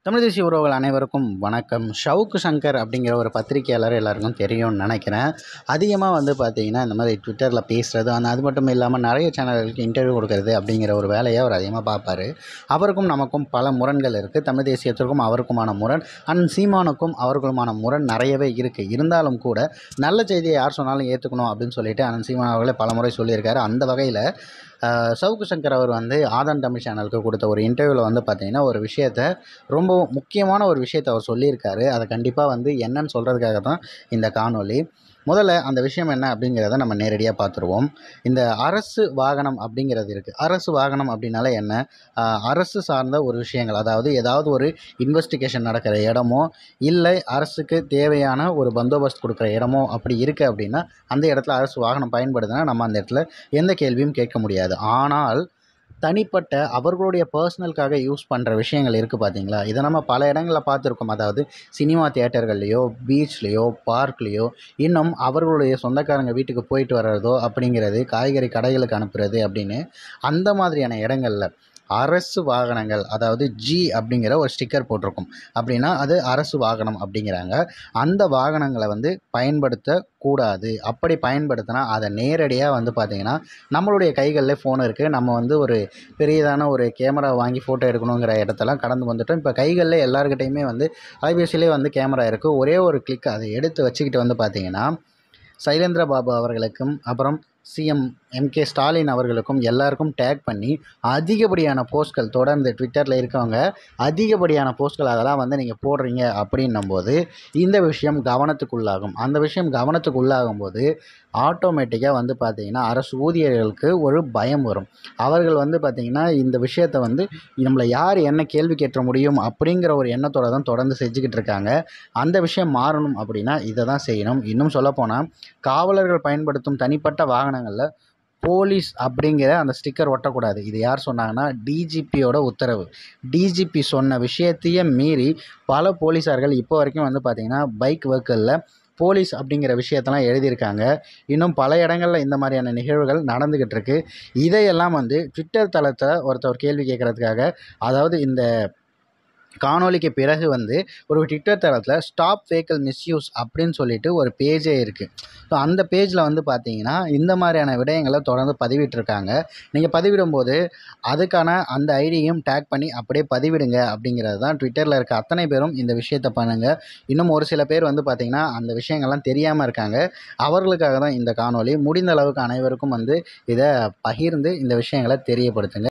தமிழ் தேசிய உறவுகள் அனைவருக்கும் வணக்கம் ஷவுக்கு சங்கர் அப்படிங்கிற ஒரு பத்திரிகையாளர் எல்லாருக்கும் தெரியும்னு நினைக்கிறேன் அதிகமாக வந்து பார்த்தீங்கன்னா இந்த மாதிரி ட்விட்டரில் பேசுகிறது அந்த அது மட்டும் இல்லாமல் நிறைய சேனல்களுக்கு இன்டர்வியூ கொடுக்கறது அப்படிங்கிற ஒரு வேலையை அவர் அதிகமாக பார்ப்பார் அவருக்கும் நமக்கும் பல முரண்கள் இருக்குது தமிழ் தேசியத்திற்கும் அவருக்குமான முரண் அண்ட் சீமானுக்கும் அவர்களுமான முரண் நிறையவே இருக்குது இருந்தாலும் கூட நல்ல செய்தியை யார் சொன்னாலும் ஏற்றுக்கணும் அப்படின்னு சொல்லிட்டு அனந்த் சீமான் அவர்களே பல முறை சொல்லியிருக்காரு அந்த வகையில் சவுக்கு சங்கர் அவர் வந்து ஆதன் தமிழ் சேனலுக்கு கொடுத்த ஒரு இன்டர்வியூவில் வந்து பார்த்தீங்கன்னா ஒரு விஷயத்த ரொம்ப முக்கியமான ஒரு விஷயத்த அவர் சொல்லியிருக்காரு அதை கண்டிப்பாக வந்து என்னன்னு சொல்கிறதுக்காக தான் இந்த காணொளி முதல்ல அந்த விஷயம் என்ன அப்படிங்கிறத நம்ம நேரடியாக பார்த்துருவோம் இந்த அரசு வாகனம் அப்படிங்கிறது இருக்குது அரசு வாகனம் அப்படின்னாலே என்ன ஆஹ் அரசு சார்ந்த ஒரு விஷயங்கள் அதாவது ஏதாவது ஒரு இன்வெஸ்டிகேஷன் நடக்கிற இடமோ இல்லை அரசுக்கு தேவையான ஒரு பந்தோபஸ்த் கொடுக்குற இடமோ அப்படி இருக்குது அப்படின்னா அந்த இடத்துல அரசு வாகனம் பயன்படுதுன்னா நம்ம அந்த இடத்துல எந்த கேள்வியும் கேட்க முடியாது ஆனால் தனிப்பட்ட அவர்களுடைய பர்சனலுக்காக யூஸ் பண்ணுற விஷயங்கள் இருக்குது பார்த்தீங்களா இதை நம்ம பல இடங்களில் பார்த்துருக்கோம் அதாவது சினிமா தியேட்டர்கள்லையோ பீச்லேயோ பார்க்லேயோ இன்னும் அவர்களுடைய சொந்தக்காரங்க வீட்டுக்கு போயிட்டு வர்றதோ அப்படிங்கிறது காய்கறி கடைகளுக்கு அனுப்புறது அப்படின்னு அந்த மாதிரியான இடங்களில் அரசு வாகனங்கள் அதாவது ஜி அப்படிங்கிற ஒரு ஸ்டிக்கர் போட்டிருக்கும் அப்படின்னா அது அரசு வாகனம் அப்படிங்கிறாங்க அந்த வாகனங்களை வந்து பயன்படுத்தக்கூடாது அப்படி பயன்படுத்தினா அதை நேரடியாக வந்து பார்த்திங்கன்னா நம்மளுடைய கைகளில் ஃபோன் இருக்குது நம்ம வந்து ஒரு பெரியதான ஒரு கேமரா வாங்கி ஃபோட்டோ எடுக்கணுங்கிற இடத்தெல்லாம் கடந்து வந்துட்டோம் இப்போ கைகளில் எல்லாருக்கிட்டையுமே வந்து அலைபேசியிலே வந்து கேமரா இருக்குது ஒரே ஒரு கிளிக் அதை எடுத்து வச்சுக்கிட்டு வந்து பார்த்திங்கன்னா சைலேந்திர பாபு அவர்களுக்கும் அப்புறம் சிஎம் எம்கே ஸ்டாலின் அவர்களுக்கும் எல்லாருக்கும் டேக் பண்ணி அதிகப்படியான போஸ்ட்கள் தொடர்ந்து ட்விட்டரில் இருக்கவங்க அதிகப்படியான போஸ்ட்கள் அதெல்லாம் வந்து நீங்கள் போடுறீங்க அப்படின்னும் போது இந்த விஷயம் கவனத்துக்குள்ளாகும் அந்த விஷயம் கவனத்துக்குள்ளாகும் போது ஆட்டோமேட்டிக்காக வந்து பார்த்திங்கன்னா அரசு ஊழியர்களுக்கு ஒரு பயம் வரும் அவர்கள் வந்து பார்த்திங்கன்னா இந்த விஷயத்தை வந்து நம்மளை யார் என்ன கேள்வி கேட்ட முடியும் அப்படிங்கிற ஒரு எண்ணத்தோட தான் தொடர்ந்து செஞ்சுக்கிட்டு இருக்காங்க அந்த விஷயம் மாறணும் அப்படின்னா இதை தான் செய்யணும் இன்னும் சொல்லப்போனால் காவலர்கள் பயன்படுத்தும் தனிப்பட்ட வாகனங்களில் போலீஸ் அப்படிங்கிற அந்த ஸ்டிக்கர் ஒட்டக்கூடாது இது யார் சொன்னாங்கன்னா டிஜிபியோட உத்தரவு டிஜிபி சொன்ன விஷயத்தையே மீறி பல போலீஸார்கள் இப்போ வரைக்கும் வந்து பார்த்திங்கன்னா பைக் வெஹிக்கிளில் போலீஸ் அப்படிங்கிற விஷயத்தெல்லாம் எழுதியிருக்காங்க இன்னும் பல இடங்களில் இந்த மாதிரியான நிகழ்வுகள் நடந்துக்கிட்டு இருக்கு இதையெல்லாம் வந்து ட்விட்டர் தளத்தை ஒருத்தர் கேள்வி கேட்குறதுக்காக அதாவது இந்த காணொளிக்கு பிறகு வந்து ஒரு ட்விட்டர் தளத்தில் ஸ்டாப் வெஹிக்கிள் மிஸ்யூஸ் அப்படின்னு சொல்லிட்டு ஒரு பேஜே இருக்குது ஸோ அந்த பேஜில் வந்து பார்த்தீங்கன்னா இந்த மாதிரியான விடயங்களை தொடர்ந்து பதிவிட்டிருக்காங்க நீங்கள் பதிவிடும்போது அதுக்கான அந்த ஐடியையும் டேக் பண்ணி அப்படியே பதிவிடுங்க அப்படிங்கிறது தான் ட்விட்டரில் இருக்க அத்தனை பேரும் இந்த விஷயத்தை பண்ணுங்கள் இன்னும் ஒரு சில பேர் வந்து பார்த்திங்கன்னா அந்த விஷயங்கள்லாம் தெரியாமல் இருக்காங்க அவர்களுக்காக தான் இந்த காணொளி முடிந்த அளவுக்கு அனைவருக்கும் வந்து இதை பகிர்ந்து இந்த விஷயங்களை தெரியப்படுத்துங்க